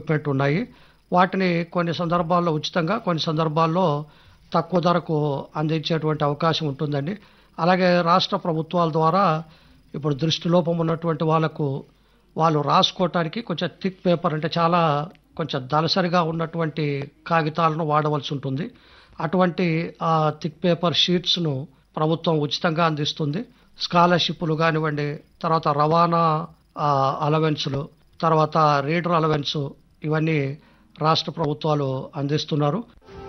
Equipment ఉన్నాయి వాటిని కొన్ని సందర్భాల్లో ఉచితంగా కొన్ని సందర్భాల్లో తక్కువ ధరకు అందించేటువంటి అవకాశం ఉంటుందండి అలాగే రాష్ట్ర ప్రభుత్వాల ద్వారా ఇప్పుడు దృష్టిలోపం ఉన్నటువంటి వాళ్ళకు వాళ్ళు రాసుకోవటానికి కొంచెం థిక్ పేపర్ అంటే చాలా కొంచెం దలసరిగా ఉన్నటువంటి కాగితాలను వాడవలసి ఉంటుంది అటువంటి ఆ థిక్ పేపర్ షీట్స్ను ప్రభుత్వం ఉచితంగా అందిస్తుంది స్కాలర్షిప్లు కానివ్వండి తర్వాత రవాణా అలవెన్స్లు తర్వాత రీడర్ అలవెన్స్ ఇవన్నీ రాష్ట్ర ప్రభుత్వాలు అందిస్తున్నారు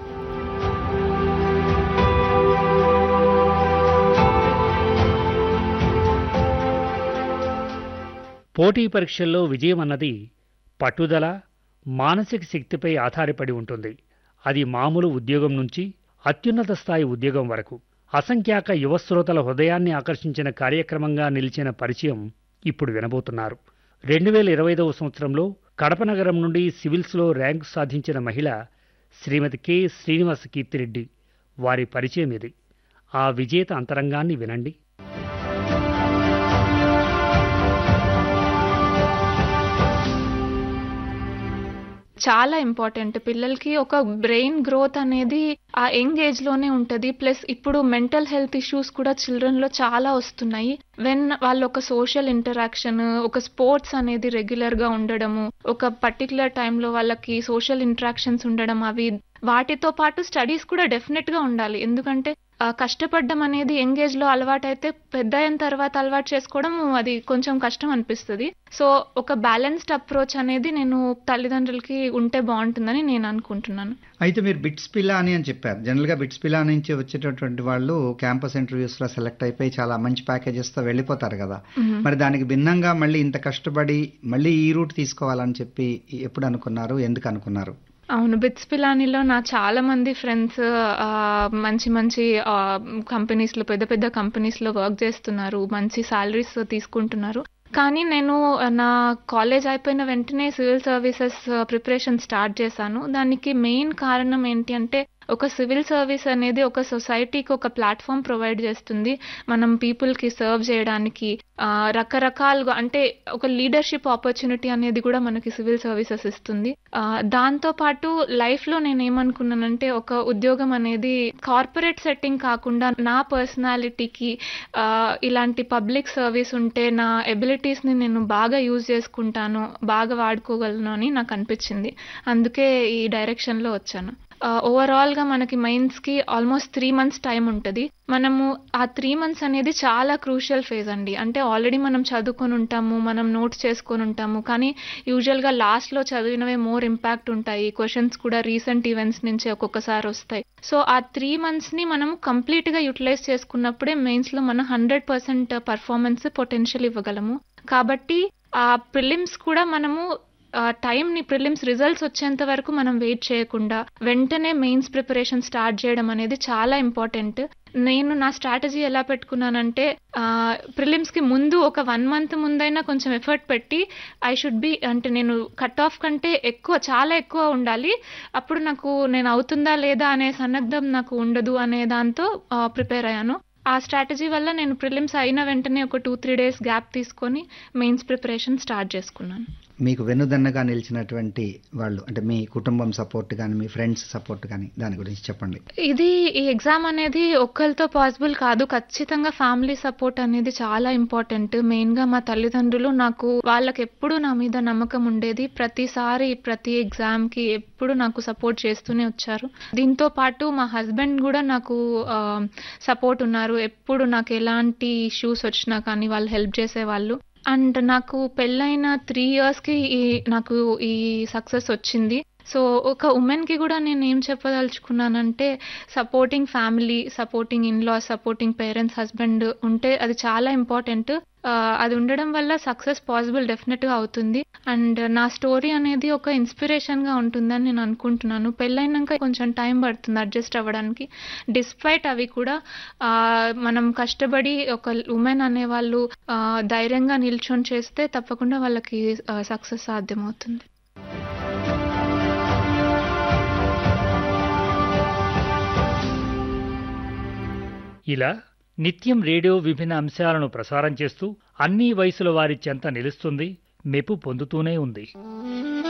పోటీ పరీక్షల్లో విజయం అన్నది పట్టుదల మానసిక శక్తిపై ఆధారపడి ఉంటుంది అది మామూలు ఉద్యోగం నుంచి అత్యున్నత స్థాయి ఉద్యోగం వరకు అసంఖ్యాక యువ శ్రోతల హృదయాన్ని ఆకర్షించిన కార్యక్రమంగా నిలిచిన పరిచయం ఇప్పుడు వినబోతున్నారు రెండు వేల ఇరవై ఐదవ సంవత్సరంలో కడప నగరం నుండి సివిల్స్లో ర్యాంకు సాధించిన మహిళ శ్రీమతి కె శ్రీనివాస కీర్తిరెడ్డి వారి పరిచయం ఇది ఆ విజేత అంతరంగాన్ని వినండి చాలా ఇంపార్టెంట్ పిల్లలకి ఒక బ్రెయిన్ గ్రోత్ అనేది ఆ యంగ్ ఏజ్ లోనే ఉంటది ప్లస్ ఇప్పుడు మెంటల్ హెల్త్ ఇష్యూస్ కూడా చిల్డ్రన్ లో చాలా వస్తున్నాయి వెన్ వాళ్ళు ఒక సోషల్ ఇంటరాక్షన్ ఒక స్పోర్ట్స్ అనేది రెగ్యులర్ గా ఉండడము ఒక పర్టికులర్ టైంలో వాళ్ళకి సోషల్ ఇంటరాక్షన్స్ ఉండడం అవి వాటితో పాటు స్టడీస్ కూడా డెఫినెట్ గా ఉండాలి ఎందుకంటే ఆ, కష్టపడడం అనేది ఎంగేజ్ లో అలవాటైతే పెద్ద అయిన తర్వాత అలవాటు చేసుకోవడం అది కొంచెం కష్టం అనిపిస్తుంది సో ఒక బ్యాలెన్స్డ్ అప్రోచ్ అనేది నేను తల్లిదండ్రులకి ఉంటే బాగుంటుందని నేను అనుకుంటున్నాను అయితే మీరు బిట్స్ పిల్లా అని చెప్పారు జనరల్గా బిట్స్ పిల్లా నుంచి వచ్చేటటువంటి వాళ్ళు క్యాంపస్ ఇంటర్వ్యూస్ లో సెలెక్ట్ అయిపోయి చాలా మంచి ప్యాకేజెస్ తో వెళ్ళిపోతారు కదా మ్మ్. మరి దానికి భిన్నంగా మళ్ళీ ఇంత కష్టపడి మళ్ళీ ఈ రూట్ తీసుకోవాలని చెప్పి ఎప్పుడు అనుకున్నారు ఎందుకు అనుకున్నారు అవును బిట్స్ పిలానీలో నా చాలా మంది ఫ్రెండ్స్ మంచి మంచి కంపెనీస్ లో పెద్ద పెద్ద కంపెనీస్ లో వర్క్ చేస్తున్నారు మంచి సాలరీస్ తీసుకుంటున్నారు కానీ నేను ఆ, నా కాలేజ్ అయిపోయిన వెంటనే సివిల్ సర్వీసెస్ ప్రిపరేషన్ స్టార్ట్ చేశాను దానికి మెయిన్ కారణం ఏంటి అంటే ఒక సివిల్ సర్వీస్ అనేది ఒక సొసైటీకి ఒక ప్లాట్ఫామ్ ప్రొవైడ్ చేస్తుంది మనం people కి సర్వ్ చేయడానికి ఆ, రకరకాలుగా అంటే ఒక లీడర్షిప్ ఆపర్చునిటీ అనేది కూడా మనకి సివిల్ సర్వీసెస్ ఇస్తుంది ఆ, దాంతో పాటు లైఫ్ లో నేను ఏమనుకున్నానంటే ఒక ఉద్యోగం అనేది కార్పొరేట్ సెట్టింగ్ కాకుండా నా పర్సనాలిటీకి ఇలాంటి పబ్లిక్ సర్వీస్ ఉంటే నా ఎబిలిటీస్ ని నేను బాగా యూజ్ చేసుకుంటాను బాగా వాడుకోగలను అని నాకు అనిపించింది అందుకే ఈ డైరెక్షన్ లో వచ్చాను ఓవరాల్ గా మనకి మైన్స్ కి ఆల్మోస్ట్ త్రీ మంత్స్ టైం ఉంటుంది మనము ఆ త్రీ మంత్స్ అనేది చాలా క్రూషియల్ ఫేజ్ అండి అంటే ఆల్రెడీ మనం చదువుకొని ఉంటాము మనం నోట్స్ చేసుకొని ఉంటాము కానీ యూజువల్ గా లాస్ట్ లో చదివినవే మోర్ ఇంపాక్ట్ ఉంటాయి క్వశ్చన్స్ కూడా రీసెంట్ ఈవెంట్స్ నుంచి ఒక్కొక్కసారి వస్తాయి సో ఆ త్రీ మంత్స్ ని మనం కంప్లీట్ గా యూటిలైజ్ చేసుకున్నప్పుడే మెయిన్స్ లో మనం హండ్రెడ్ పర్సెంట్ పర్ఫార్మెన్స్ పొటెన్షియల్ ఇవ్వగలము కాబట్టి ఆ ప్రిలిమ్స్ కూడా మనము టైం ని ప్రిలిమ్స్ రిజల్ట్స్ వచ్చేంత వరకు మనం వెయిట్ చేయకుండా వెంటనే మెయిన్స్ ప్రిపరేషన్ స్టార్ట్ చేయడం అనేది చాలా ఇంపార్టెంట్ నేను నా స్ట్రాటజీ ఎలా పెట్టుకున్నానంటే ప్రిలిమ్స్ కి ముందు ఒక వన్ మంత్ ముందైనా కొంచెం ఎఫర్ట్ పెట్టి ఐ షుడ్ బి అంటే నేను కట్ ఆఫ్ కంటే ఎక్కువ చాలా ఎక్కువ ఉండాలి అప్పుడు నాకు నేను అవుతుందా లేదా అనే సన్నద్ధం నాకు ఉండదు అనే దాంతో ప్రిపేర్ అయ్యాను ఆ స్ట్రాటజీ వల్ల నేను ప్రిలిమ్స్ అయిన వెంటనే ఒక టూ త్రీ డేస్ గ్యాప్ తీసుకొని మెయిన్స్ ప్రిపరేషన్ స్టార్ట్ చేసుకున్నాను మీకు వెన్నుదన్నగా నిలిచినటువంటి వాళ్ళు అంటే మీ కుటుంబం సపోర్ట్ కానీ మీ ఫ్రెండ్స్ సపోర్ట్ కానీ దాని గురించి చెప్పండి ఇది ఈ ఎగ్జామ్ అనేది ఒక్కరితో పాసిబుల్ కాదు ఖచ్చితంగా ఫ్యామిలీ సపోర్ట్ అనేది చాలా ఇంపార్టెంట్ మెయిన్ గా మా తల్లిదండ్రులు నాకు వాళ్ళకి ఎప్పుడు నా మీద నమ్మకం ఉండేది ప్రతిసారి ప్రతి ఎగ్జామ్ కి ఎప్పుడు నాకు సపోర్ట్ చేస్తూనే వచ్చారు దీంతో పాటు మా హస్బెండ్ కూడా నాకు సపోర్ట్ ఉన్నారు ఎప్పుడు నాకు ఎలాంటి ఇష్యూస్ వచ్చినా కానీ వాళ్ళు హెల్ప్ చేసేవాళ్ళు అండ్ నాకు పెళ్ళైన త్రీ ఇయర్స్కి ఈ నాకు ఈ సక్సెస్ వచ్చింది సో ఒక ఉమెన్కి కూడా నేను ఏం చెప్పదలుచుకున్నానంటే supporting family supporting in law supporting parents husband ఉంటే అది చాలా ఇంపార్టెంట్ అది ఉండడం వల్ల సక్సెస్ పాసిబుల్ డెఫినెట్గా అవుతుంది అండ్ నా స్టోరీ అనేది ఒక ఇన్స్పిరేషన్గా ఉంటుందని నేను అనుకుంటున్నాను పెళ్ళైనాక కొంచెం టైం పడుతుంది అడ్జస్ట్ అవ్వడానికి డిస్పైట్ అవి కూడా ఆ, మనం కష్టపడి ఒక ఉమెన్ అనేవాళ్ళు ఆ, ధైర్యంగా నిల్చొని చేస్తే తప్పకుండా వాళ్ళకి సక్సెస్ సాధ్యమవుతుంది ఇలా నిత్యం రేడియో విభిన్న అంశాలను ప్రసారం చేస్తూ అన్ని వయసుల వారి చెంత నిలుస్తుంది మెప్పు పొందుతూనే ఉంది